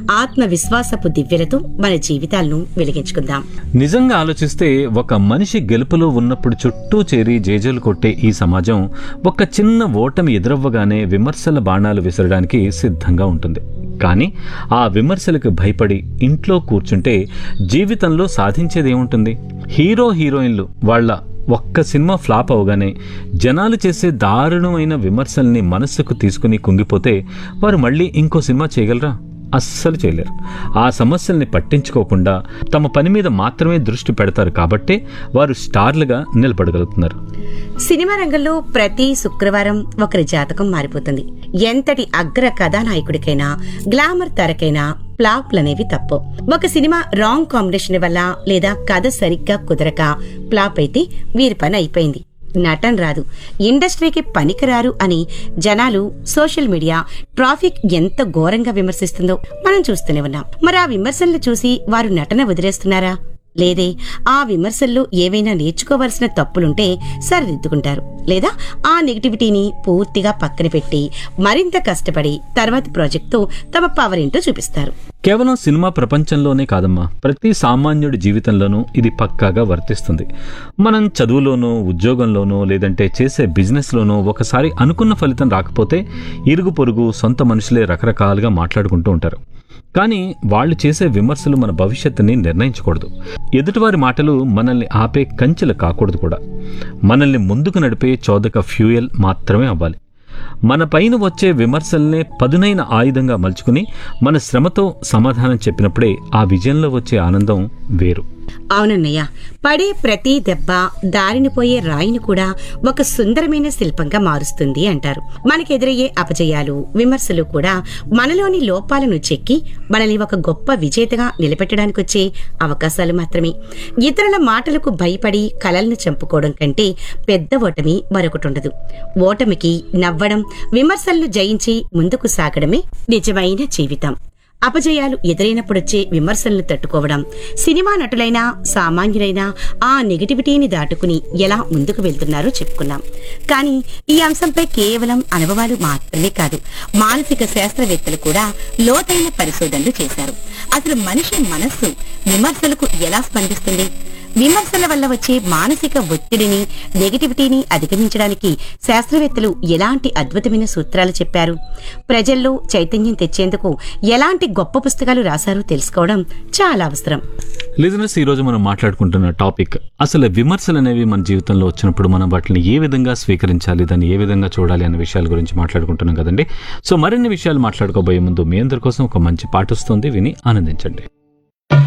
ఆత్మవిశ్వాసపు దివ్యలతో మన జీవితాలను వెలిగించుకుందాం నిజంగా ఆలోచిస్తే ఒక మనిషి గెలుపులో ఉన్నప్పుడు చుట్టూ చేరి జేజేలు కొట్టే ఈ సమాజం ఒక చిన్న ఓటమి ఎదురవ్వగానే విమర్శల బాణాలు విసరడానికి సిద్ధంగా ఉంటుంది కానీ ఆ విమర్శలకు భయపడి ఇంట్లో కూర్చుంటే జీవితంలో సాధించేది ఏముంటుంది హీరో హీరోయిన్లు వాళ్ళ ఒక్క సినిమా ఫ్లాప్ అవగానే జనాలు చేసే దారుణమైన విమర్శల్ని మనస్సుకు తీసుకుని కుంగిపోతే వారు మళ్ళీ ఇంకో సినిమా చేయగలరా అస్సలు చేయలేరు ఆ సమస్యల్ని పట్టించుకోకుండా తమ పని మీద మాత్రమే దృష్టి పెడతారు కాబట్టే వారు స్టార్లుగా నిలబడగలుగుతున్నారు సినిమా రంగంలో ప్రతి శుక్రవారం ఒకరి జాతకం మారిపోతుంది ఎంతటి అగ్ర కథానాయకుడికైనా గ్లామర్ తరకైనా ఫ్లాప్లనేవి తప్పు ఒక సినిమా రాంగ్ కాంబినేషన్ వల్ల లేదా కథ సరిగ్గా కుదరక ఫ్లాప్ అయితే వీరి పని అయిపోయింది నటన రాదు ఇండస్ట్రీకి పనికిరారు అని జనాలు సోషల్ మీడియా ట్రాఫిక్ ఎంత ఘోరంగా విమర్శిస్తుందో మనం చూస్తూనే ఉన్నాం మరి ఆ విమర్శలను చూసి వారు నటన వదిలేస్తున్నారా లేదే ఆ విమర్శల్లో ఏవైనా నేర్చుకోవాల్సిన తప్పులుంటే సరిదిద్దుకుంటారు లేదా ఆ నెగిటివిటీని పూర్తిగా పక్కన పెట్టి మరింత కష్టపడి తర్వాతి ప్రాజెక్ట్తో తమ పవర్ ఏంటో చూపిస్తారు కేవలం సినిమా ప్రపంచంలోనే కాదమ్మా ప్రతి సామాన్యుడి జీవితంలోనూ ఇది పక్కాగా వర్తిస్తుంది మనం చదువులోనో ఉద్యోగంలోనో లేదంటే చేసే బిజినెస్లోనో ఒకసారి అనుకున్న ఫలితం రాకపోతే ఇరుగు పొరుగు సొంత మనుషులే రకరకాలుగా మాట్లాడుకుంటూ ఉంటారు కానీ వాళ్ళు చేసే విమర్శలు మన భవిష్యత్తుని నిర్ణయించకూడదు ఎదుటివారి మాటలు మనల్ని ఆపే కంచెలు కాకూడదు కూడా మనల్ని ముందుకు నడిపే చోదక ఫ్యూయల్ మాత్రమే అవ్వాలి మన పైన వచ్చే విమర్శల్నే పదునైన ఆయుధంగా మలుచుకుని మన శ్రమతో సమాధానం చెప్పినప్పుడే ఆ విజయంలో వచ్చే ఆనందం వేరు అవునన్నయ్య పడే ప్రతి దెబ్బ దారిని పోయే రాయిని కూడా ఒక సుందరమైన శిల్పంగా మారుస్తుంది అంటారు మనకెదురయ్యే అపజయాలు విమర్శలు కూడా మనలోని లోపాలను చెక్కి మనల్ని ఒక గొప్ప విజేతగా నిలబెట్టడానికి వచ్చే అవకాశాలు మాత్రమే ఇతరుల మాటలకు భయపడి కలల్ని చంపుకోవడం కంటే పెద్ద ఓటమి మరొకటి ఉండదు ఓటమికి నవ్వడం విమర్శలను జయించి ముందుకు సాగడమే నిజమైన జీవితం అపజయాలు ఎదురైనప్పుడొచ్చే విమర్శలను తట్టుకోవడం సినిమా నటులైనా సామాన్యులైనా ఆ నెగిటివిటీని దాటుకుని ఎలా ముందుకు వెళ్తున్నారో చెప్పుకున్నాం కానీ ఈ అంశంపై కేవలం అనుభవాలు మాత్రమే కాదు మానసిక శాస్త్రవేత్తలు కూడా లోతైన పరిశోధనలు చేశారు అసలు మనిషి మనస్సు విమర్శలకు ఎలా స్పందిస్తుంది విమర్శల వల్ల వచ్చే మానసిక ఒత్తిడిని నెగటివిటీని అధిగమించడానికి శాస్త్రవేత్తలు ఎలాంటి అద్భుతమైన సూత్రాలు చెప్పారు ప్రజల్లో చైతన్యం తెచ్చేందుకు ఎలాంటి గొప్ప పుస్తకాలు రాశారో తెలుసుకోవడం చాలా అవసరం లిజనర్స్ ఈ రోజు మనం మాట్లాడుకుంటున్న టాపిక్ అసలు విమర్శలు అనేవి మన జీవితంలో వచ్చినప్పుడు మనం వాటిని ఏ విధంగా స్వీకరించాలి దాన్ని ఏ విధంగా చూడాలి అనే విషయాల గురించి మాట్లాడుకుంటున్నాం కదండి సో మరిన్ని విషయాలు మాట్లాడుకోబోయే ముందు మీ అందరి కోసం ఒక మంచి పాట వస్తుంది విని ఆనందించండి